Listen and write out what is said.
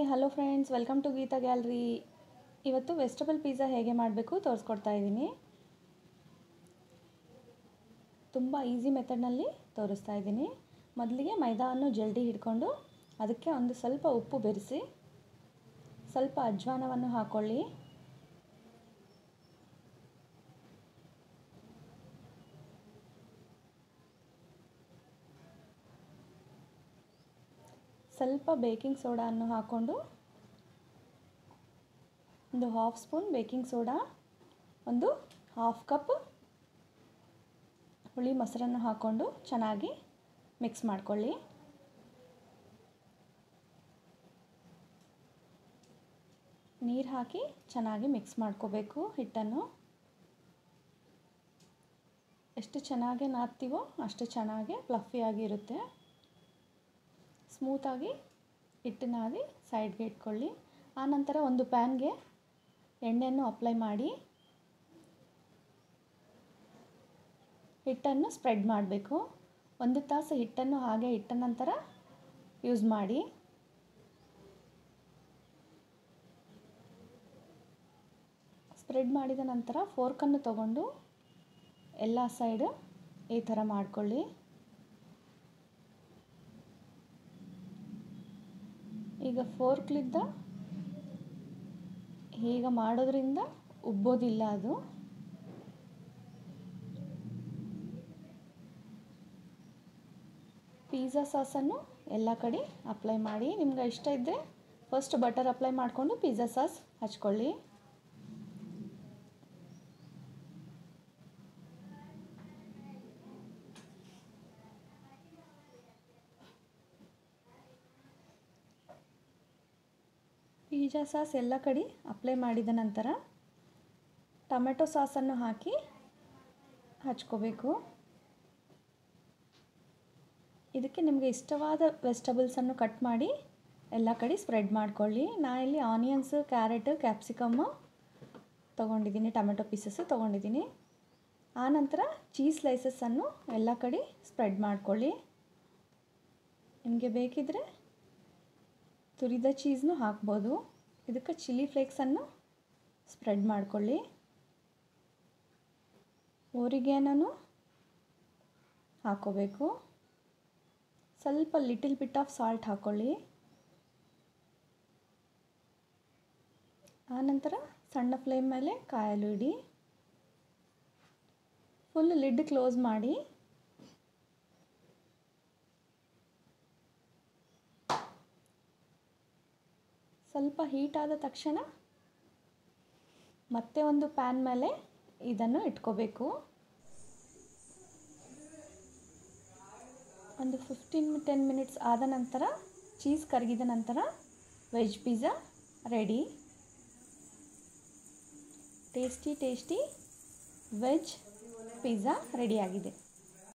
hello friends welcome to Geetha gallery ಇವತ್ತು vegetable pizza ಹೇಗೆ ಮಾಡಬೇಕು ತೋರಿಸ್ಕೊಡ್ತಾ ಇದ್ದೀನಿ ತುಂಬ ಈಸಿ ಮೆಥಡ್ನಲ್ಲಿ ತೋರಿಸ್ತಾ ಇದ್ದೀನಿ ಮೊದಲಿಗೆ ಮೈದಾವನ್ನು ಜಲ್ದಿ ಹಿಡ್ಕೊಂಡು ಅದಕ್ಕೆ ಒಂದು ಸ್ವಲ್ಪ ಉಪ್ಪು ಬೆರೆಸಿ ಸ್ವಲ್ಪ ಅಜ್ವಾನವನ್ನು ಹಾಕ್ಕೊಳ್ಳಿ ಸ್ವಲ್ಪ ಬೇಕಿಂಗ್ ಸೋಡಾವನ್ನು ಹಾಕ್ಕೊಂಡು ಒಂದು ಹಾಫ್ ಸ್ಪೂನ್ ಬೇಕಿಂಗ್ ಸೋಡಾ ಒಂದು ಹಾಫ್ ಕಪ್ ಹುಳಿ ಮೊಸರನ್ನು ಹಾಕ್ಕೊಂಡು ಚೆನ್ನಾಗಿ ಮಿಕ್ಸ್ ಮಾಡ್ಕೊಳ್ಳಿ ನೀರು ಹಾಕಿ ಚೆನ್ನಾಗಿ ಮಿಕ್ಸ್ ಮಾಡ್ಕೋಬೇಕು ಹಿಟ್ಟನ್ನು ಎಷ್ಟು ಚೆನ್ನಾಗಿ ನಾದ್ತೀವೋ ಅಷ್ಟು ಚೆನ್ನಾಗಿ ಫ್ಲಫಿಯಾಗಿರುತ್ತೆ ಸ್ಮೂತಾಗಿ ಹಿಟ್ಟು ನಾದಿ ಸೈಡ್ಗೆ ಇಟ್ಕೊಳ್ಳಿ ಆನಂತರ ಒಂದು ಪ್ಯಾನ್ಗೆ ಎಣ್ಣೆಯನ್ನು ಅಪ್ಲೈ ಮಾಡಿ ಹಿಟ್ಟನ್ನು ಸ್ಪ್ರೆಡ್ ಮಾಡಬೇಕು ಒಂದು ತಾಸು ಹಿಟ್ಟನ್ನು ಹಾಗೆ ಇಟ್ಟ ನಂತರ ಯೂಸ್ ಮಾಡಿ ಸ್ಪ್ರೆಡ್ ಮಾಡಿದ ನಂತರ ಫೋರ್ಕನ್ನು ತಗೊಂಡು ಎಲ್ಲ ಸೈಡು ಈ ಥರ ಮಾಡಿಕೊಳ್ಳಿ ಈಗ ಫೋರ್ಕ್ಲಿದ್ದ ಹೀಗೆ ಮಾಡೋದ್ರಿಂದ ಉಬ್ಬೋದಿಲ್ಲ ಅದು ಪಿಜ್ಜಾ ಸಾಸನ್ನು ಎಲ್ಲ ಕಡೆ ಅಪ್ಲೈ ಮಾಡಿ ನಿಮ್ಗೆ ಇಷ್ಟ ಇದ್ದರೆ ಫಸ್ಟ್ ಬಟರ್ ಅಪ್ಲೈ ಮಾಡಿಕೊಂಡು ಪಿಜ್ಜಾ ಸಾಸ್ ಹಚ್ಕೊಳ್ಳಿ ಪಿಜ್ಜಾ ಸಾಸ್ ಎಲ್ಲ ಕಡೆ ಅಪ್ಲೈ ಮಾಡಿದ ನಂತರ ಟೊಮೆಟೊ ಸಾಸನ್ನು ಹಾಕಿ ಹಚ್ಕೋಬೇಕು ಇದಕ್ಕೆ ನಿಮಗೆ ಇಷ್ಟವಾದ ವೆಜಿಟಬಲ್ಸನ್ನು ಕಟ್ ಮಾಡಿ ಎಲ್ಲ ಕಡೆ ಸ್ಪ್ರೆಡ್ ಮಾಡ್ಕೊಳ್ಳಿ ನಾ ಇಲ್ಲಿ ಆನಿಯನ್ಸು ಕ್ಯಾರೆಟ್ ಕ್ಯಾಪ್ಸಿಕಮ್ಮು ತೊಗೊಂಡಿದ್ದೀನಿ ಟೊಮೆಟೊ ಪೀಸಸ್ಸು ತೊಗೊಂಡಿದ್ದೀನಿ ಆನಂತರ ಚೀಸ್ ಸ್ಲೈಸಸ್ಸನ್ನು ಎಲ್ಲ ಕಡೆ ಸ್ಪ್ರೆಡ್ ಮಾಡ್ಕೊಳ್ಳಿ ನಿಮಗೆ ಬೇಕಿದ್ದರೆ ತುರಿದ ಚೀಸ್ನು ಹಾಕ್ಬೋದು ಇದಕ್ಕೆ ಚಿಲ್ಲಿ ಫ್ಲೇಕ್ಸನ್ನು ಸ್ಪ್ರೆಡ್ ಮಾಡ್ಕೊಳ್ಳಿ ಓರಿಗ್ಯಾನೂ ಹಾಕ್ಕೋಬೇಕು ಸ್ವಲ್ಪ ಲಿಟಿಲ್ ಬಿಟ್ ಆಫ್ ಸಾಲ್ಟ್ ಹಾಕ್ಕೊಳ್ಳಿ ಆನಂತರ ಸಣ್ಣ ಫ್ಲೇಮ್ ಮೇಲೆ ಕಾಯಲು ಇಡಿ ಫುಲ್ ಲಿಡ್ ಕ್ಲೋಸ್ ಮಾಡಿ ಸ್ವಲ್ಪ ಹೀಟ್ ಆದ ತಕ್ಷಣ ಮತ್ತೆ ಒಂದು ಪ್ಯಾನ್ ಮೇಲೆ ಇದನ್ನು ಇಟ್ಕೋಬೇಕು ಒಂದು ಫಿಫ್ಟೀನ್ ಟೆನ್ ಮಿನಿಟ್ಸ್ ಆದ ನಂತರ ಚೀಸ್ ಕರಗಿದ ನಂತರ veg pizza ready tasty tasty veg pizza ರೆಡಿಯಾಗಿದೆ